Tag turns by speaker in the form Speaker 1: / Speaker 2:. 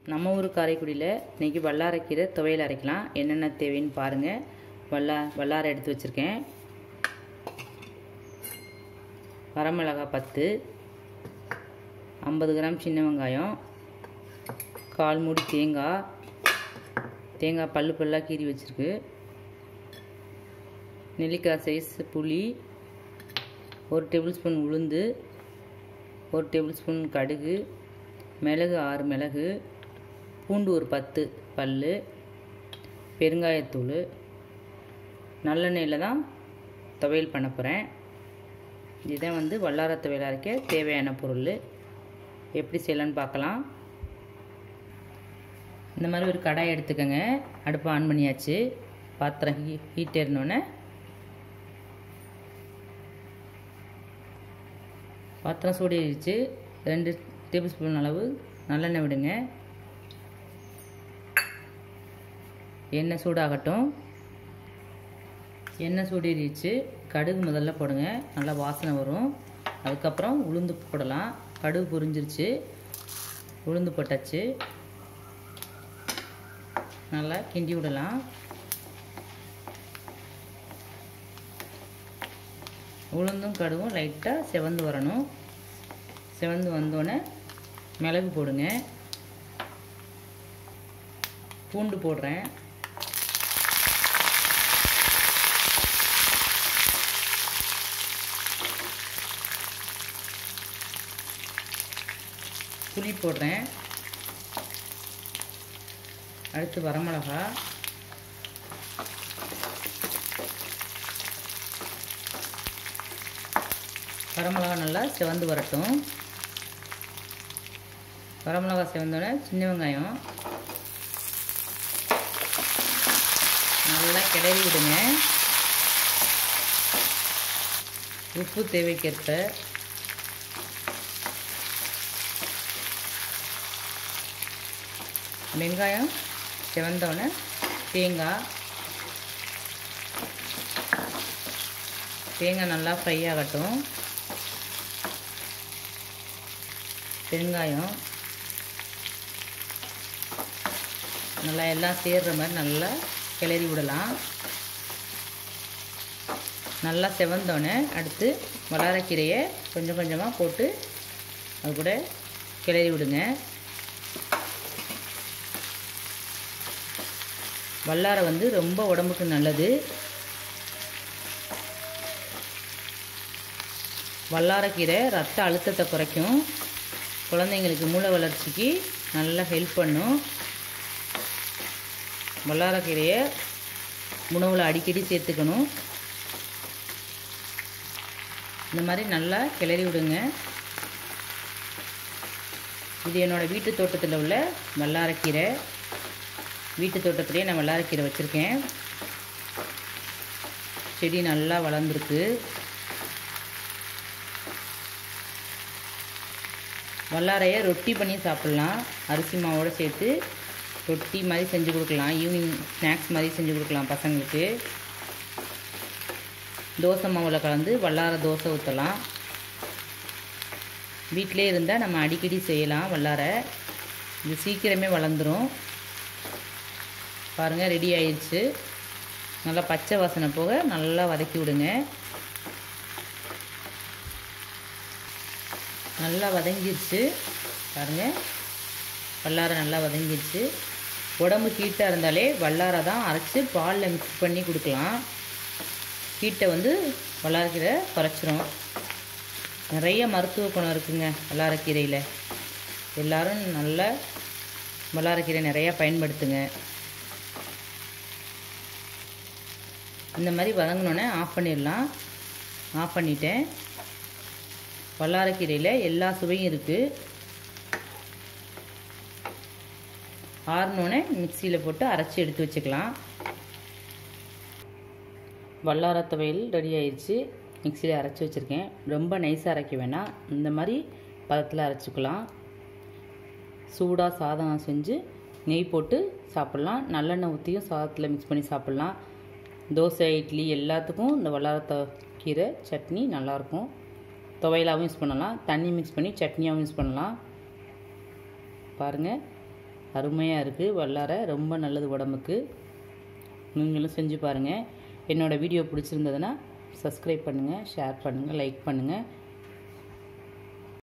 Speaker 1: நம்ம ஊர் காரைக்குடியில் இன்றைக்கி வல்லாரைக்கீரை துவையல் அரைக்கலாம் என்னென்ன தேவைன்னு பாருங்கள் வல்லா வல்லாரை எடுத்து வச்சுருக்கேன் வரமிளகாய் பத்து ஐம்பது கிராம் சின்ன வெங்காயம் கால் மூடி தேங்காய் தேங்காய் பல்லு பல்லாக கீறி வச்சுருக்கு நெல்லிக்காய் சைஸ் புளி ஒரு டேபிள் ஸ்பூன் உளுந்து ஒரு டேபிள் ஸ்பூன் கடுகு மிளகு ஆறு மிளகு பூண்டு ஒரு பத்து பல் பெருங்காயத்தூள் நல்லெண்ணெயில் தான் துவையல் பண்ண போகிறேன் இதுதான் வந்து வல்லார துவையல் அரைக்க தேவையான பொருள் எப்படி செய்யலான்னு பார்க்கலாம் இந்த மாதிரி ஒரு கடாய் எடுத்துக்கோங்க அடுப்பை ஆன் பண்ணியாச்சு பாத்திரம் ஹீ ஹீட் ஏறினோடனே பாத்திரம் சூடிடுச்சு ரெண்டு டேபிள் ஸ்பூன் அளவு நல்லெண்ணெய் விடுங்க எண்ணெய் சூடாகட்டும் எண்ணெய் சூடிடுச்சு கடுகு முதல்ல போடுங்க நல்லா வாசனை வரும் அதுக்கப்புறம் உளுந்து போடலாம் கடுகு புரிஞ்சிருச்சு உளுந்து போட்டாச்சு நல்லா கிண்டி விடலாம் உளுந்தும் கடுகும் லைட்டாக செவந்து வரணும் செவந்து வந்தோடனே மிளகு போடுங்க பூண்டு போடுறேன் புளி போடுறேன் அடுத்து வரமிளகா வரமிளகா நல்லா செவந்து வரட்டும் வரமிளகா செவந்தோடனே சின்ன வெங்காயம் நல்லா கிளறி விடுங்க உப்பு தேவைக்கேற்ப வெங்காயம் செவந்தோடனே தேங்காய் தேங்காய் நல்லா ஃப்ரை ஆகட்டும் பெருங்காயம் நல்லா எல்லாம் சேர்கிற மாதிரி நல்லா கிளறி விடலாம் நல்லா செவந்தோடனே அடுத்து வளரக்கீரையை கொஞ்சம் கொஞ்சமாக போட்டு அது கூட கிளறி விடுங்க வல்லாரை வந்து ரொம்ப உடம்புக்கு நல்லது வல்லாரக்கீரை ரத்த அழுத்தத்தை குறைக்கும் குழந்தைங்களுக்கு மூளை வளர்ச்சிக்கு நல்லா ஹெல்ப் பண்ணும் வல்லாரக்கீரையை உணவில் அடிக்கடி சேர்த்துக்கணும் இந்த மாதிரி நல்லா கிளறி விடுங்க இது என்னோடய வீட்டு தோட்டத்தில் உள்ள வல்லாரக்கீரை வீட்டு தோட்டத்திலே நான் வல்லாரக்கீரை வச்சுருக்கேன் செடி நல்லா வளர்ந்துருக்கு வல்லாரையை ரொட்டி பண்ணி சாப்பிட்லாம் அரிசி மாவோடு சேர்த்து ரொட்டி மாதிரி செஞ்சு கொடுக்கலாம் ஈவினிங் ஸ்நாக்ஸ் மாதிரி செஞ்சு கொடுக்கலாம் பசங்களுக்கு தோசை மாவில் கலந்து வல்லார தோசை ஊற்றலாம் வீட்டிலே இருந்தால் நம்ம அடிக்கடி செய்யலாம் வல்லார இது சீக்கிரமே வளர்ந்துடும் பாருங்கள் ரெடி ஆயிடுச்சு நல்லா பச்சை வாசனை போக நல்லா வதக்கி விடுங்க நல்லா வதங்கிருச்சு பாருங்கள் வல்லாரை நல்லா வதங்கிருச்சு உடம்பு ஹீட்டாக இருந்தாலே வல்லாரை தான் அரைச்சி பாலில் மிக்ஸ் பண்ணி கொடுக்கலாம் ஹீட்டை வந்து வல்லாரக்கீரை குறைச்சிரும் நிறைய மருத்துவ குணம் இருக்குங்க வல்லாரக்கீரையில் எல்லோரும் நல்ல வல்லாரக்கீரை நிறையா பயன்படுத்துங்க இந்த மாதிரி வதங்கினோன்னே ஆஃப் பண்ணிடலாம் ஆஃப் பண்ணிட்டேன் வல்லாரக்கீரையில் எல்லா சுவையும் இருக்குது ஆறினோடனே மிக்சியில் போட்டு அரைச்சி எடுத்து வச்சுக்கலாம் வல்லார துவையல் ரெடி ஆயிடுச்சு மிக்சியில் அரைச்சி வச்சுருக்கேன் ரொம்ப நைஸாக அரைக்க வேணாம் இந்த மாதிரி பதத்தில் அரைச்சிக்கலாம் சூடாக சாதம் செஞ்சு நெய் போட்டு சாப்பிட்லாம் நல்லெண்ணெய் ஊற்றியும் சாதத்தில் மிக்ஸ் பண்ணி சாப்பிட்லாம் தோசை இட்லி எல்லாத்துக்கும் இந்த வல்லாரத்த கீரை சட்னி நல்லாயிருக்கும் துவையலாகவும் யூஸ் பண்ணலாம் தண்ணி மிக்ஸ் பண்ணி சட்னியாகவும் யூஸ் பண்ணலாம் பாருங்கள் அருமையாக இருக்குது வல்லாரை ரொம்ப நல்லது உடம்புக்கு நீங்களும் செஞ்சு பாருங்கள் என்னோடய வீடியோ பிடிச்சிருந்ததுன்னா சப்ஸ்கிரைப் பண்ணுங்கள் ஷேர் பண்ணுங்கள் லைக் பண்ணுங்கள்